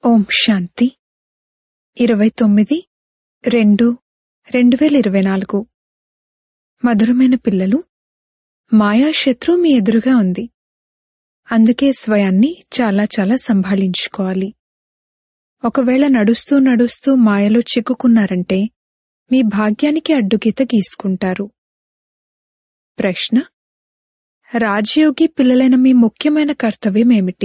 ఓం శాంతి ఇరవై తొమ్మిది రెండు రెండు వేల ఇరవై నాలుగు మధురమైన పిల్లలు మాయా శత్రు మీ ఎదురుగా ఉంది అందుకే స్వయాన్ని చాలా చాలా సంభాళించుకోవాలి ఒకవేళ నడుస్తూ నడుస్తూ మాయలో చిక్కుకున్నారంటే మీ భాగ్యానికి అడ్డుగీత గీసుకుంటారు ప్రశ్న రాజయోగి పిల్లలైన మీ ముఖ్యమైన కర్తవ్యం ఏమిటి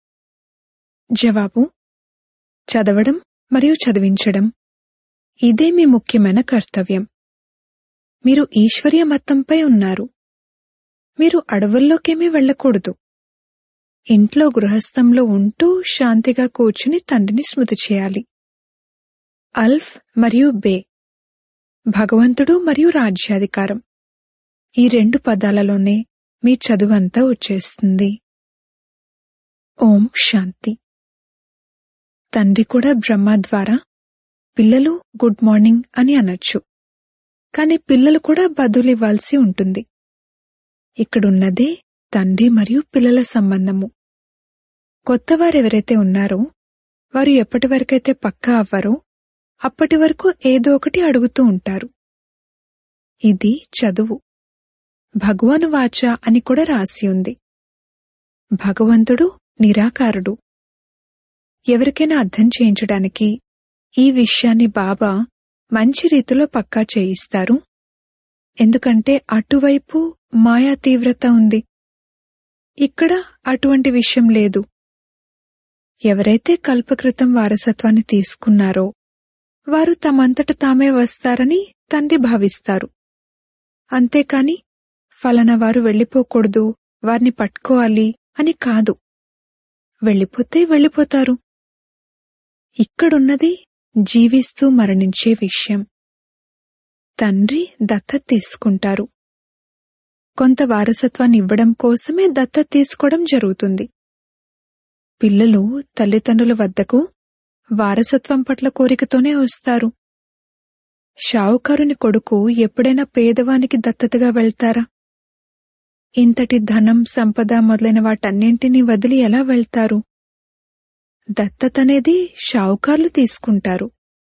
జవాబు చదవడం మరియు చదివించడం ఇదే మీ ముఖ్యమైన కర్తవ్యం మీరు ఈశ్వర్య మతంపై ఉన్నారు మీరు అడవుల్లోకేమీ వెళ్ళకూడదు ఇంట్లో గృహస్థంలో ఉంటూ శాంతిగా కూర్చుని తండ్రిని స్మృతి చేయాలి అల్ఫ్ మరియు బే భగవంతుడు మరియు రాజ్యాధికారం ఈ రెండు పదాలలోనే మీ చదువంతా వచ్చేస్తుంది ఓం శాంతి తండ్రి కూడా బ్రహ్మ ద్వారా పిల్లలు గుడ్ మార్నింగ్ అని అనొచ్చు కాని పిల్లలు కూడా బదులివ్వాల్సి ఉంటుంది ఇక్కడున్నదే తండ్రి మరియు పిల్లల సంబంధము కొత్తవారెవరైతే ఉన్నారో వారు ఎప్పటి వరకైతే పక్కా అవ్వరో అప్పటి వరకు ఏదో ఒకటి అడుగుతూ ఉంటారు ఇది చదువు భగవాను వాచ అని కూడా రాసి ఉంది భగవంతుడు నిరాకారుడు ఎవరికైనా అర్థం చేయించడానికి ఈ విషయాన్ని బాబా మంచి రీతిలో పక్కా చేయిస్తారు ఎందుకంటే అటువైపు మాయా తీవ్రత ఉంది ఇక్కడ అటువంటి విషయం లేదు ఎవరైతే కల్పకృతం వారసత్వాన్ని తీసుకున్నారో వారు తమంతట తామే వస్తారని తండ్రి భావిస్తారు అంతేకాని ఫలానా వారు వెళ్ళిపోకూడదు వారిని పట్టుకోవాలి అని కాదు వెళ్ళిపోతే వెళ్ళిపోతారు ఇక్కడున్నది జీవిస్తూ మరణించే విషయం తండ్రి దత్తత తీసుకుంటారు కొంత వారసత్వాన్ని ఇవ్వడం కోసమే దత్తత తీసుకోవడం జరుగుతుంది పిల్లలు తల్లిదండ్రుల వద్దకు వారసత్వం పట్ల కోరికతోనే వస్తారు షావుకారుని కొడుకు ఎప్పుడైనా పేదవానికి దత్తతగా వెళ్తారా ఇంతటి ధనం సంపద మొదలైన వాటన్నింటినీ వదిలి ఎలా వెళ్తారు దత్తత అనేది షావుకార్లు తీసుకుంటారు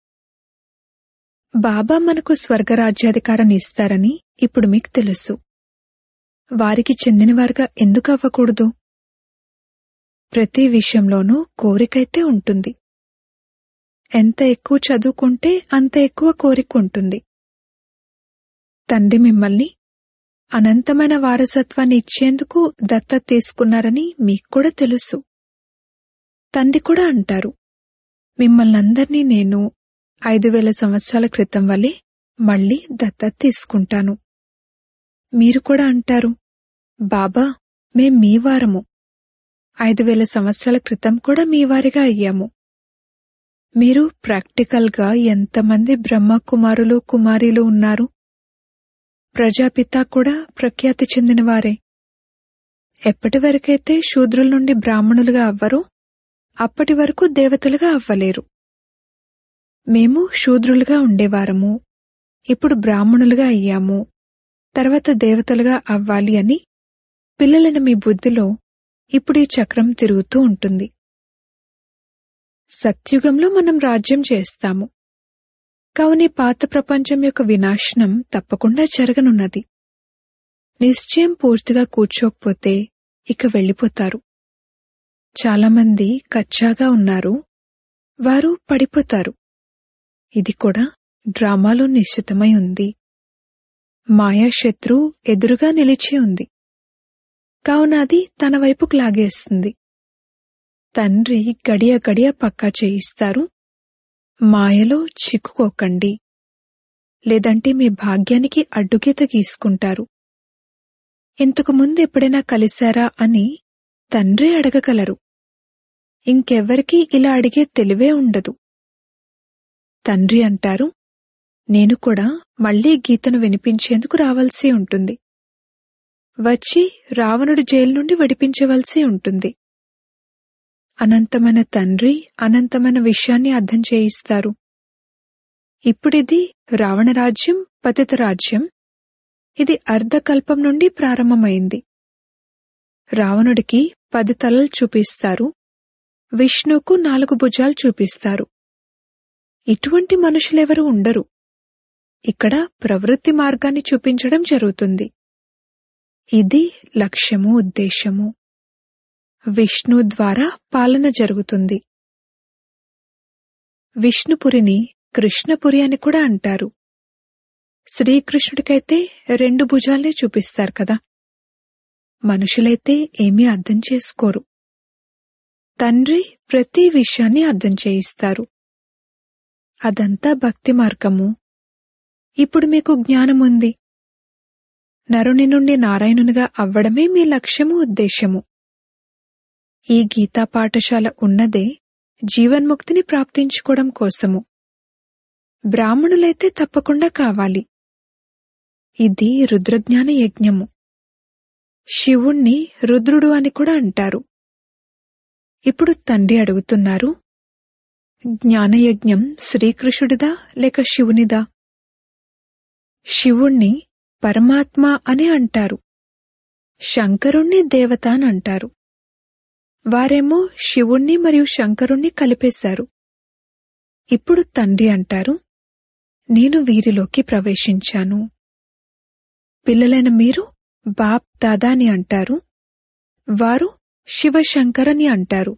బాబా మనకు స్వర్గరాజ్యాధికారాన్ని ఇస్తారని ఇప్పుడు మీకు తెలుసు వారికి చెందినవారుగా ఎందుకు అవ్వకూడదు ప్రతి విషయంలోనూ కోరికైతే ఉంటుంది ఎంత ఎక్కువ చదువుకుంటే అంత ఎక్కువ కోరిక ఉంటుంది తండ్రి మిమ్మల్ని అనంతమైన వారసత్వాన్ని ఇచ్చేందుకు దత్తత తీసుకున్నారని మీకు కూడా తెలుసు తండ్రి కూడా అంటారు మిమ్మల్ని అందరినీ నేను ఐదు వేల సంవత్సరాల క్రితం వలె మళ్ళీ దత్తత తీసుకుంటాను మీరు కూడా అంటారు బాబా మేం మీ వారము ఐదు వేల సంవత్సరాల క్రితం కూడా మీ వారిగా అయ్యాము మీరు ప్రాక్టికల్గా ఎంతమంది బ్రహ్మ కుమారులు కుమారీలు ఉన్నారు ప్రజాపిత కూడా ప్రఖ్యాతి చెందినవారే ఎప్పటి వరకైతే శూద్రుల నుండి బ్రాహ్మణులుగా అవ్వరో అప్పటి వరకు దేవతలుగా అవ్వలేరు మేము శూద్రులుగా ఉండేవారము ఇప్పుడు బ్రాహ్మణులుగా అయ్యాము తర్వాత దేవతలుగా అవ్వాలి అని పిల్లలైన మీ బుద్ధిలో ఇప్పుడు ఈ చక్రం తిరుగుతూ ఉంటుంది సత్యుగంలో మనం రాజ్యం చేస్తాము కావున పాత ప్రపంచం యొక్క వినాశనం తప్పకుండా జరగనున్నది నిశ్చయం పూర్తిగా కూర్చోకపోతే ఇక వెళ్ళిపోతారు చాలామంది కచ్చాగా ఉన్నారు వారు పడిపోతారు ఇది కూడా డ్రామాలో నిశ్చితమై ఉంది మాయా శత్రు ఎదురుగా నిలిచి ఉంది కావున అది తన వైపుకు లాగేస్తుంది తండ్రి గడియ గడియ పక్కా చేయిస్తారు మాయలో చిక్కుకోకండి లేదంటే మీ భాగ్యానికి అడ్డుగీత గీసుకుంటారు ఇంతకు ముందు ఎప్పుడైనా కలిశారా అని తండ్రి అడగగలరు ఇంకెవ్వరికీ ఇలా అడిగే తెలివే ఉండదు తండ్రి అంటారు నేను కూడా మళ్లీ గీతను వినిపించేందుకు రావాల్సి ఉంటుంది వచ్చి రావణుడు జైలు నుండి విడిపించవలసి ఉంటుంది అనంతమైన తండ్రి అనంతమైన విషయాన్ని అర్థం చేయిస్తారు ఇప్పుడిది రావణ రాజ్యం పతిత రాజ్యం ఇది అర్ధకల్పం నుండి ప్రారంభమైంది రావణుడికి పది తలలు చూపిస్తారు విష్ణుకు నాలుగు భుజాలు చూపిస్తారు ఇటువంటి మనుషులెవరూ ఉండరు ఇక్కడ ప్రవృత్తి మార్గాన్ని చూపించడం జరుగుతుంది ఇది లక్ష్యము ఉద్దేశము విష్ణు ద్వారా పాలన జరుగుతుంది విష్ణుపురిని కృష్ణపురి అని కూడా అంటారు శ్రీకృష్ణుడికైతే రెండు భుజాల్ని చూపిస్తారు కదా మనుషులైతే ఏమీ అర్థం చేసుకోరు తండ్రి ప్రతి విషయాన్ని అర్థం చేయిస్తారు అదంతా భక్తి మార్గము ఇప్పుడు మీకు జ్ఞానముంది నరుని నుండి నారాయణునిగా అవ్వడమే మీ లక్ష్యము ఉద్దేశము ఈ గీతా పాఠశాల ఉన్నదే జీవన్ముక్తిని ప్రాప్తించుకోవడం కోసము బ్రాహ్మణులైతే తప్పకుండా కావాలి ఇది రుద్రజ్ఞాన యజ్ఞము శివుణ్ణి రుద్రుడు అని కూడా అంటారు ఇప్పుడు తండ్రి అడుగుతున్నారు జ్ఞానయజ్ఞం శ్రీకృష్ణుడిదా లేక శివునిదా శివుణ్ణి పరమాత్మ అని అంటారు శంకరుణ్ణి దేవత అని అంటారు వారేమో శివుణ్ణి మరియు శంకరుణ్ణి కలిపేశారు ఇప్పుడు తండ్రి అంటారు నేను వీరిలోకి ప్రవేశించాను పిల్లలైన మీరు బాప్ దాదాని అంటారు వారు శివశంకరని అంటారు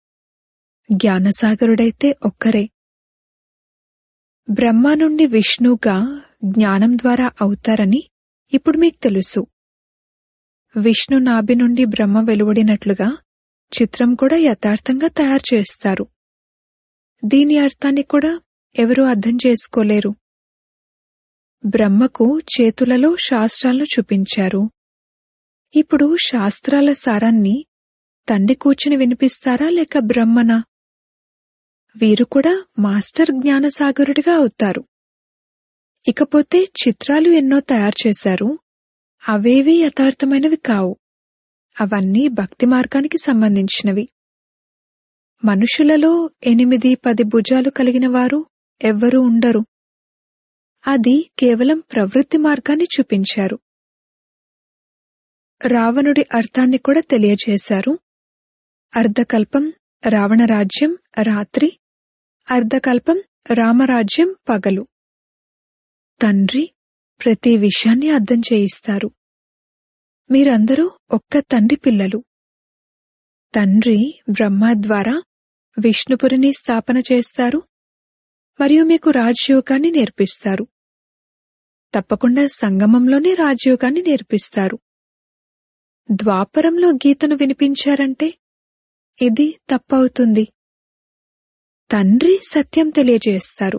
జ్ఞానసాగరుడైతే ఒక్కరే బ్రహ్మ నుండి విష్ణుగా జ్ఞానం ద్వారా అవుతారని ఇప్పుడు మీకు తెలుసు విష్ణు నాభి నుండి బ్రహ్మ వెలువడినట్లుగా చిత్రం కూడా యథార్థంగా తయారు చేస్తారు దీని అర్థాన్ని కూడా ఎవరూ అర్థం చేసుకోలేరు బ్రహ్మకు చేతులలో శాస్త్రాలను చూపించారు ఇప్పుడు శాస్త్రాల సారాన్ని తండ్రి కూర్చుని వినిపిస్తారా లేక బ్రహ్మనా వీరు కూడా మాస్టర్ జ్ఞానసాగరుడిగా అవుతారు ఇకపోతే చిత్రాలు ఎన్నో తయారు చేశారు అవేవీ యథార్థమైనవి కావు అవన్నీ భక్తి మార్గానికి సంబంధించినవి మనుషులలో ఎనిమిది పది భుజాలు కలిగిన వారు ఎవ్వరూ ఉండరు అది కేవలం ప్రవృత్తి మార్గాన్ని చూపించారు రావణుడి అర్థాన్ని కూడా తెలియజేశారు అర్ధకల్పం రావణరాజ్యం రాత్రి అర్ధకల్పం రామరాజ్యం పగలు తండ్రి ప్రతి విషయాన్ని అర్థం చేయిస్తారు మీరందరూ ఒక్క తండ్రి పిల్లలు తండ్రి బ్రహ్మ ద్వారా విష్ణుపురిని స్థాపన చేస్తారు మరియు మీకు రాజయోగాన్ని నేర్పిస్తారు తప్పకుండా సంగమంలోనే రాజయోగాన్ని నేర్పిస్తారు ద్వాపరంలో గీతను వినిపించారంటే ఇది తప్పవుతుంది తండ్రి సత్యం తెలియజేస్తారు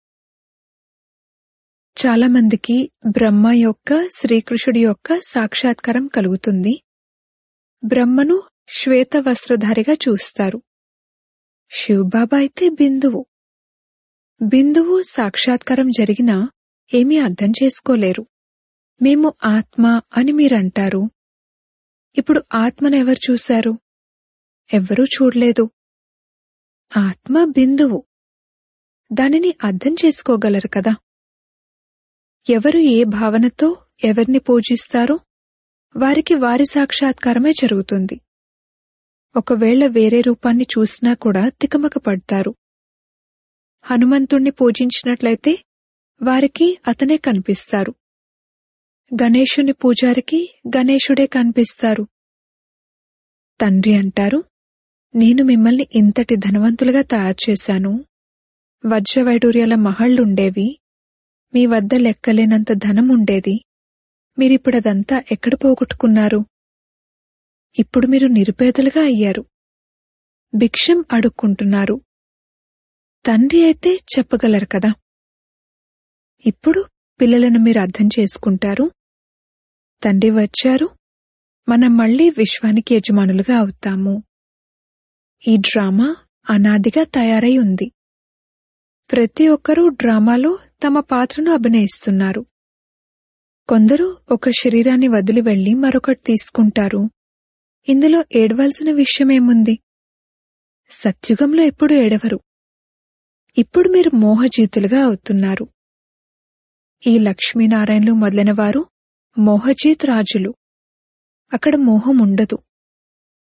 చాలా మందికి బ్రహ్మ యొక్క శ్రీకృష్ణుడి యొక్క సాక్షాత్కారం కలుగుతుంది బ్రహ్మను శ్వేత వస్త్రధారిగా చూస్తారు శివబాబా అయితే బిందువు బిందువు సాక్షాత్కారం జరిగినా ఏమీ అర్థం చేసుకోలేరు మేము ఆత్మ అని మీరంటారు ఇప్పుడు ఆత్మను ఎవరు చూశారు ఎవ్వరూ చూడలేదు ఆత్మ బిందువు దానిని అర్థం చేసుకోగలరు కదా ఎవరు ఏ భావనతో ఎవరిని పూజిస్తారో వారికి వారి సాక్షాత్కారమే జరుగుతుంది ఒకవేళ వేరే రూపాన్ని చూసినా కూడా తికమక పడతారు హనుమంతుణ్ణి పూజించినట్లయితే వారికి అతనే కనిపిస్తారు గణేశుని పూజారికి గణేశుడే కనిపిస్తారు తండ్రి అంటారు నేను మిమ్మల్ని ఇంతటి ధనవంతులుగా తయారు చేశాను వజ్రవైడూర్యాల మహళ్లుండేవి మీ వద్ద లెక్కలేనంత ధనం ఉండేది మీరిప్పుడదంతా ఎక్కడ పోగొట్టుకున్నారు ఇప్పుడు మీరు నిరుపేదలుగా అయ్యారు భిక్షం అడుక్కుంటున్నారు తండ్రి అయితే చెప్పగలరు కదా ఇప్పుడు పిల్లలను మీరు అర్థం చేసుకుంటారు తండ్రి వచ్చారు మనం మళ్లీ విశ్వానికి యజమానులుగా అవుతాము ఈ డ్రామా అనాదిగా తయారై ఉంది ప్రతి ఒక్కరూ డ్రామాలో తమ పాత్రను అభినయిస్తున్నారు కొందరు ఒక శరీరాన్ని వదిలి వెళ్లి మరొకటి తీసుకుంటారు ఇందులో ఏడవలసిన విషయమేముంది సత్యుగంలో ఎప్పుడు ఏడవరు ఇప్పుడు మీరు మోహజీతులుగా అవుతున్నారు ఈ లక్ష్మీనారాయణలు మొదలైన వారు మోహజీత్ రాజులు అక్కడ మోహం ఉండదు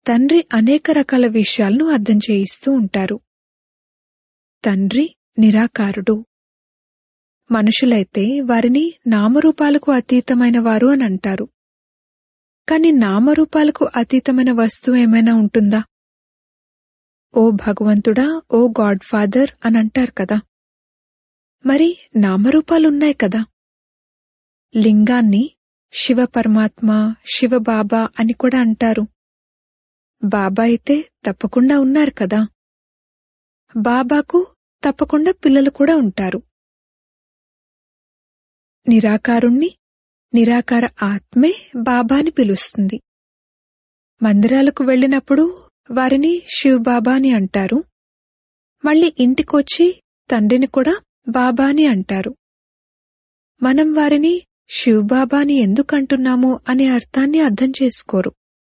తండ్రి అనేక రకాల విషయాలను అర్థం చేయిస్తూ ఉంటారు తండ్రి నిరాకారుడు మనుషులైతే వారిని నామరూపాలకు అతీతమైన వారు అని అంటారు కాని నామరూపాలకు అతీతమైన వస్తువు ఏమైనా ఉంటుందా ఓ భగవంతుడా ఓ గాడ్ ఫాదర్ అని అంటారు కదా మరి నామరూపాలున్నాయి కదా లింగాన్ని శివ పరమాత్మ శివ బాబా అని కూడా అంటారు బాబా అయితే తప్పకుండా ఉన్నారు కదా బాబాకు తప్పకుండా పిల్లలు కూడా ఉంటారు నిరాకారుణ్ణి నిరాకార ఆత్మే బాబాని పిలుస్తుంది మందిరాలకు వెళ్ళినప్పుడు వారిని శివ్ బాబా అని అంటారు మళ్ళీ ఇంటికొచ్చి తండ్రిని కూడా బాబా అని అంటారు మనం వారిని శివ్ బాబాని ఎందుకంటున్నాము అనే అర్థాన్ని అర్థం చేసుకోరు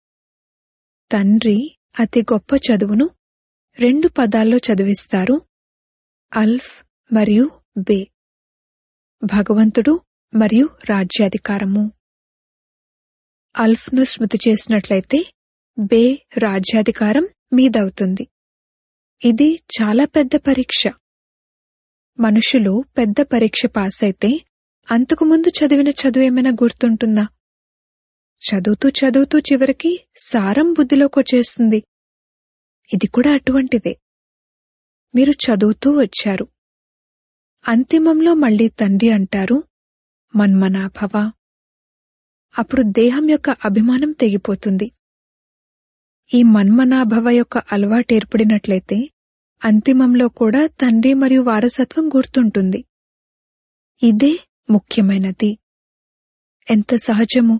తండ్రి అతి గొప్ప చదువును రెండు పదాల్లో చదివిస్తారు అల్ఫ్ మరియు బే భగవంతుడు మరియు రాజ్యాధికారము అల్ఫ్ను స్మృతి చేసినట్లయితే బే రాజ్యాధికారం మీదవుతుంది ఇది చాలా పెద్ద పరీక్ష మనుషులు పెద్ద పరీక్ష పాస్ అయితే అంతకుముందు చదివిన చదువు ఏమైనా గుర్తుంటుందా చదువుతూ చదువుతూ చివరికి సారం బుద్ధిలోకొచ్చేస్తుంది ఇది కూడా అటువంటిదే మీరు చదువుతూ వచ్చారు అంతిమంలో మళ్ళీ తండ్రి అంటారు మన్మనాభవ అప్పుడు దేహం యొక్క అభిమానం తెగిపోతుంది ఈ మన్మనాభవ యొక్క అలవాటు ఏర్పడినట్లయితే అంతిమంలో కూడా తండ్రి మరియు వారసత్వం గుర్తుంటుంది ఇదే ముఖ్యమైనది ఎంత సహజము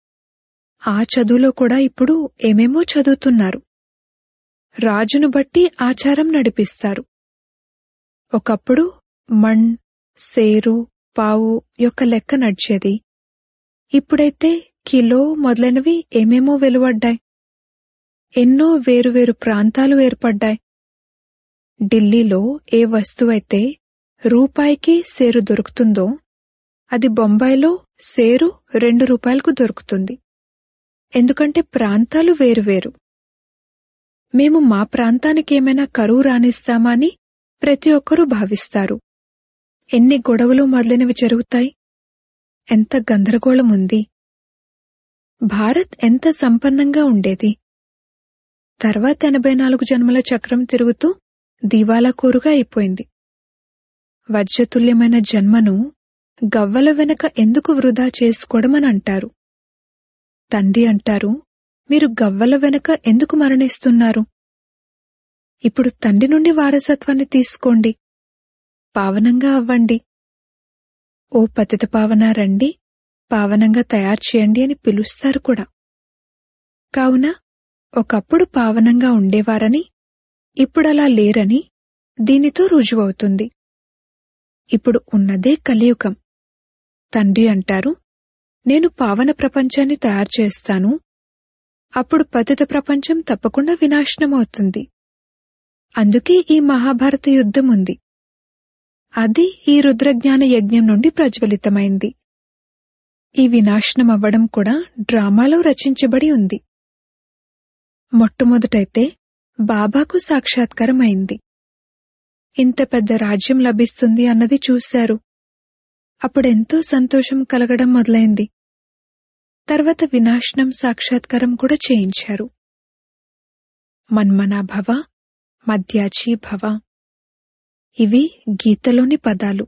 ఆ చదువులో కూడా ఇప్పుడు ఏమేమో చదువుతున్నారు రాజును బట్టి ఆచారం నడిపిస్తారు ఒకప్పుడు మణ్ సేరు పావు యొక్క లెక్క నడిచేది ఇప్పుడైతే కిలో మొదలైనవి ఏమేమో వెలువడ్డాయి ఎన్నో వేరువేరు ప్రాంతాలు ఏర్పడ్డాయి ఢిల్లీలో ఏ వస్తువైతే రూపాయికి సేరు దొరుకుతుందో అది బొంబాయిలో సేరు రెండు రూపాయలకు దొరుకుతుంది ఎందుకంటే ప్రాంతాలు వేరువేరు మేము మా ప్రాంతానికి ఏమైనా కరువు రానిస్తామా అని ప్రతి ఒక్కరూ భావిస్తారు ఎన్ని గొడవలు మొదలైనవి జరుగుతాయి ఎంత గందరగోళం ఉంది భారత్ ఎంత సంపన్నంగా ఉండేది తర్వాత ఎనభై నాలుగు జన్మల చక్రం తిరుగుతూ దివాలా కోరుగా అయిపోయింది వజ్రతుల్యమైన జన్మను గవ్వల వెనక ఎందుకు వృధా చేసుకోవడమని అంటారు తండ్రి అంటారు మీరు గవ్వల వెనక ఎందుకు మరణిస్తున్నారు ఇప్పుడు తండ్రి నుండి వారసత్వాన్ని తీసుకోండి పావనంగా అవ్వండి ఓ పతిత పావన రండి పావనంగా తయారు చేయండి అని పిలుస్తారు కూడా కావున ఒకప్పుడు పావనంగా ఉండేవారని ఇప్పుడలా లేరని దీనితో రుజువవుతుంది ఇప్పుడు ఉన్నదే కలియుగం తండ్రి అంటారు నేను పావన ప్రపంచాన్ని తయారు చేస్తాను అప్పుడు పతిత ప్రపంచం తప్పకుండా వినాశనమవుతుంది అందుకే ఈ మహాభారత యుద్ధం ఉంది అది ఈ రుద్రజ్ఞాన యజ్ఞం నుండి ప్రజ్వలితమైంది ఈ వినాశనం అవ్వడం కూడా డ్రామాలో రచించబడి ఉంది మొట్టమొదటైతే బాబాకు సాక్షాత్కారం అయింది ఇంత పెద్ద రాజ్యం లభిస్తుంది అన్నది చూశారు అప్పుడెంతో సంతోషం కలగడం మొదలైంది తర్వాత వినాశనం సాక్షాత్కారం కూడా చేయించారు మన్మనా భవ మధ్యాచి భవ ఇవి గీతలోని పదాలు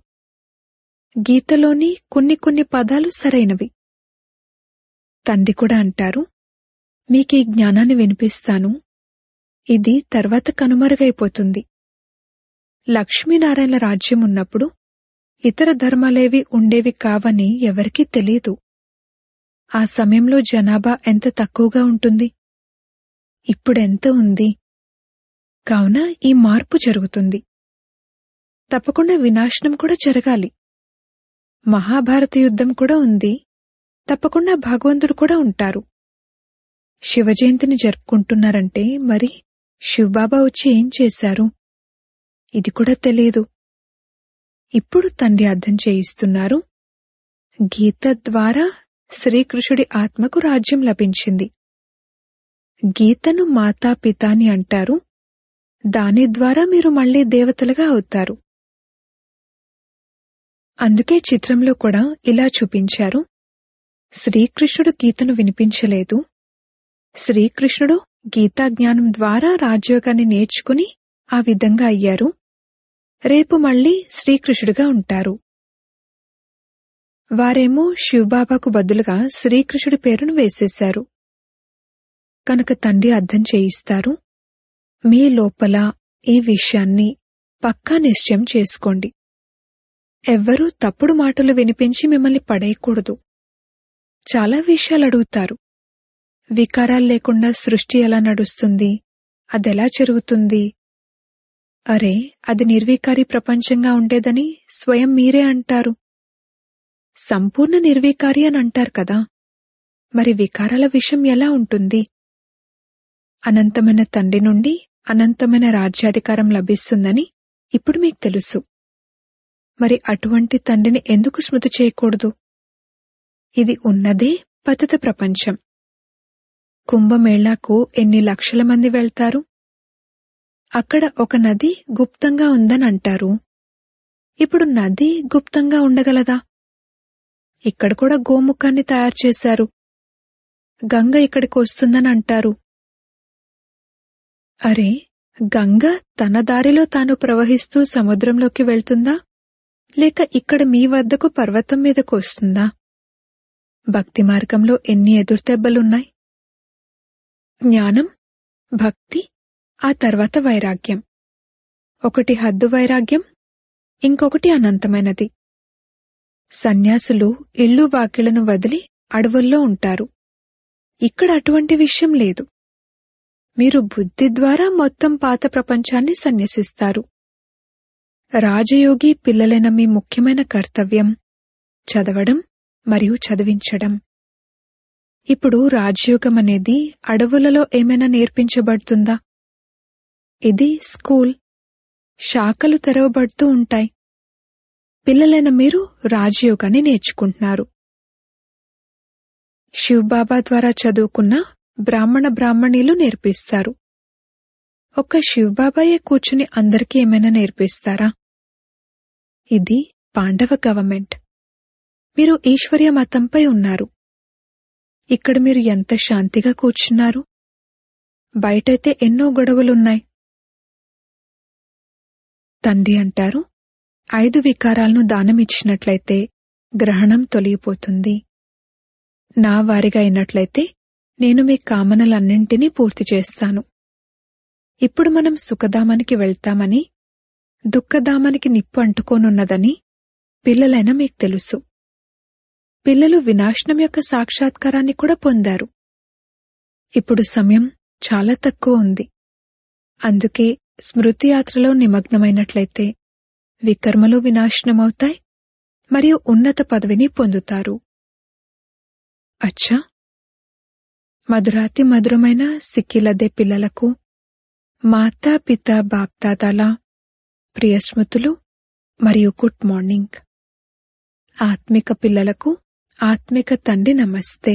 గీతలోని కొన్ని కొన్ని పదాలు సరైనవి తండ్రి కూడా అంటారు మీకు ఈ జ్ఞానాన్ని వినిపిస్తాను ఇది తర్వాత కనుమరుగైపోతుంది లక్ష్మీనారాయణ రాజ్యం ఉన్నప్పుడు ఇతర ధర్మాలేవి ఉండేవి కావని ఎవరికీ తెలియదు ఆ సమయంలో జనాభా ఎంత తక్కువగా ఉంటుంది ఇప్పుడెంత ఉంది కావున ఈ మార్పు జరుగుతుంది తప్పకుండా వినాశనం కూడా జరగాలి మహాభారత యుద్ధం కూడా ఉంది తప్పకుండా భగవంతుడు కూడా ఉంటారు శివజయంతిని జరుపుకుంటున్నారంటే మరి శివబాబా వచ్చి ఏం చేశారు ఇది కూడా తెలియదు ఇప్పుడు తండ్రి అర్థం చేయిస్తున్నారు గీత ద్వారా శ్రీకృష్ణుడి ఆత్మకు రాజ్యం లభించింది గీతను మాతా పిత అని అంటారు దాని ద్వారా మీరు మళ్ళీ దేవతలుగా అవుతారు అందుకే చిత్రంలో కూడా ఇలా చూపించారు శ్రీకృష్ణుడు గీతను వినిపించలేదు శ్రీకృష్ణుడు గీతా జ్ఞానం ద్వారా రాజయోగాన్ని నేర్చుకుని ఆ విధంగా అయ్యారు రేపు మళ్ళీ శ్రీకృష్ణుడిగా ఉంటారు వారేమో శివబాబాకు బదులుగా శ్రీకృష్ణుడి పేరును వేసేశారు కనుక తండ్రి అర్థం చేయిస్తారు మీ లోపల ఈ విషయాన్ని పక్కా నిశ్చయం చేసుకోండి ఎవ్వరూ తప్పుడు మాటలు వినిపించి మిమ్మల్ని పడేయకూడదు చాలా విషయాలు అడుగుతారు వికారాలు లేకుండా సృష్టి ఎలా నడుస్తుంది అదెలా జరుగుతుంది అరే అది నిర్వీకారి ప్రపంచంగా ఉండేదని స్వయం మీరే అంటారు సంపూర్ణ నిర్వీకారి అని అంటారు కదా మరి వికారాల విషయం ఎలా ఉంటుంది అనంతమైన తండ్రి నుండి అనంతమైన రాజ్యాధికారం లభిస్తుందని ఇప్పుడు మీకు తెలుసు మరి అటువంటి తండ్రిని ఎందుకు స్మృతి చేయకూడదు ఇది ఉన్నదే పతిత ప్రపంచం కుంభమేళాకు ఎన్ని లక్షల మంది వెళ్తారు అక్కడ ఒక నది గుప్తంగా ఉందని అంటారు ఇప్పుడు నది గుప్తంగా ఉండగలదా ఇక్కడ కూడా గోముఖాన్ని తయారు చేశారు గంగ ఇక్కడికి వస్తుందని అంటారు అరే గంగ తన దారిలో తాను ప్రవహిస్తూ సముద్రంలోకి వెళ్తుందా లేక ఇక్కడ మీ వద్దకు పర్వతం మీదకు వస్తుందా భక్తి మార్గంలో ఎన్ని ఎదురుదెబ్బలున్నాయి జ్ఞానం భక్తి ఆ తర్వాత వైరాగ్యం ఒకటి హద్దు వైరాగ్యం ఇంకొకటి అనంతమైనది సన్యాసులు ఇళ్ళు వాకిళ్లను వదిలి అడవుల్లో ఉంటారు ఇక్కడ అటువంటి విషయం లేదు మీరు బుద్ధి ద్వారా మొత్తం పాత ప్రపంచాన్ని సన్యసిస్తారు రాజయోగి పిల్లలైన మీ ముఖ్యమైన కర్తవ్యం చదవడం మరియు చదివించడం ఇప్పుడు రాజయోగం అనేది అడవులలో ఏమైనా నేర్పించబడుతుందా ఇది స్కూల్ శాఖలు తెరవబడుతూ ఉంటాయి పిల్లలైన మీరు రాజయోగాన్ని నేర్చుకుంటున్నారు శివబాబా ద్వారా చదువుకున్న బ్రాహ్మణ బ్రాహ్మణీలు నేర్పిస్తారు ఒక్క శివబాబాయే కూర్చుని అందరికీ ఏమైనా నేర్పిస్తారా ఇది పాండవ గవర్నమెంట్ మీరు ఈశ్వర్య మతంపై ఉన్నారు ఇక్కడ మీరు ఎంత శాంతిగా కూర్చున్నారు బయటైతే ఎన్నో గొడవలున్నాయి తండ్రి అంటారు ఐదు వికారాలను దానమిచ్చినట్లయితే గ్రహణం తొలగిపోతుంది నా వారిగా అయినట్లయితే నేను మీ కామనలన్నింటినీ పూర్తి చేస్తాను ఇప్పుడు మనం సుఖధామానికి వెళ్తామని దుఃఖధామానికి నిప్పు అంటుకోనున్నదని పిల్లలైనా మీకు తెలుసు పిల్లలు వినాశనం యొక్క సాక్షాత్కారాన్ని కూడా పొందారు ఇప్పుడు సమయం చాలా తక్కువ ఉంది అందుకే స్మృతి యాత్రలో నిమగ్నమైనట్లయితే వికర్మలు వినాశనమవుతాయి మరియు ఉన్నత పదవిని పొందుతారు అచ్చా మధురాతి మధురమైన సిక్కిలదే పిల్లలకు మాతా పిత బాప్దాదాల ప్రియ స్మృతులు మరియు గుడ్ మార్నింగ్ ఆత్మిక పిల్లలకు ఆత్మిక తండ్రి నమస్తే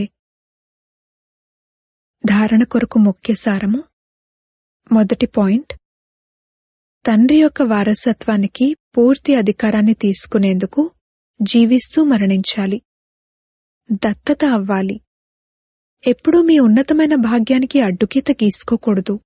ధారణ కొరకు ముఖ్య సారము మొదటి పాయింట్ తండ్రి యొక్క వారసత్వానికి పూర్తి అధికారాన్ని తీసుకునేందుకు జీవిస్తూ మరణించాలి దత్తత అవ్వాలి ఎప్పుడూ మీ ఉన్నతమైన భాగ్యానికి అడ్డుగీత గీసుకోకూడదు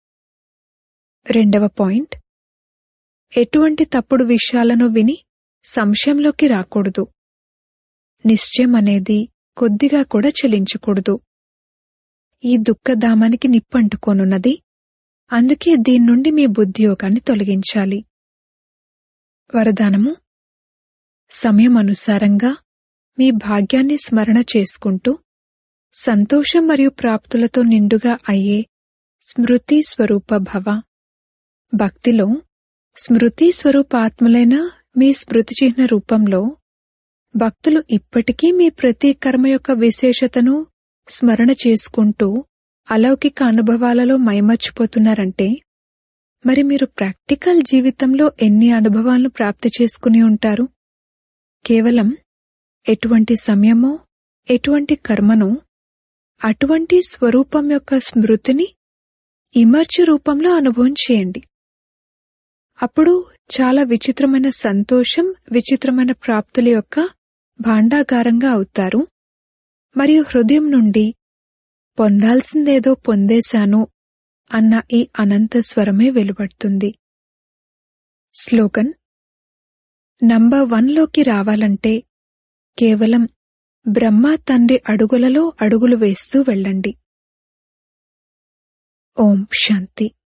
రెండవ పాయింట్ ఎటువంటి తప్పుడు విషయాలను విని సంశయంలోకి రాకూడదు నిశ్చయం అనేది కొద్దిగా కూడా చెలించకూడదు ఈ దుఃఖధామానికి నిప్పంటుకోనున్నది అందుకే దీని నుండి మీ బుద్ధియోగాన్ని తొలగించాలి వరదానము సమయం అనుసారంగా మీ భాగ్యాన్ని స్మరణ చేసుకుంటూ సంతోషం మరియు ప్రాప్తులతో నిండుగా అయ్యే స్మృతి స్వరూప భవ భక్తిలో స్మృతి స్వరూపాత్ములైన మీ స్మృతి చిహ్న రూపంలో భక్తులు ఇప్పటికీ మీ ప్రతి కర్మ యొక్క విశేషతను స్మరణ చేసుకుంటూ అలౌకిక అనుభవాలలో మైమర్చిపోతున్నారంటే మరి మీరు ప్రాక్టికల్ జీవితంలో ఎన్ని అనుభవాలను ప్రాప్తి చేసుకుని ఉంటారు కేవలం ఎటువంటి సమయమో ఎటువంటి కర్మను అటువంటి స్వరూపం యొక్క స్మృతిని ఇమర్చి రూపంలో అనుభవం చేయండి అప్పుడు చాలా విచిత్రమైన సంతోషం విచిత్రమైన ప్రాప్తుల యొక్క భాండాగారంగా అవుతారు మరియు హృదయం నుండి పొందాల్సిందేదో పొందేశాను అన్న ఈ అనంత స్వరమే వెలువడుతుంది స్లోగన్ నంబర్ వన్లోకి రావాలంటే కేవలం బ్రహ్మ తండ్రి అడుగులలో అడుగులు వేస్తూ వెళ్ళండి ఓం శాంతి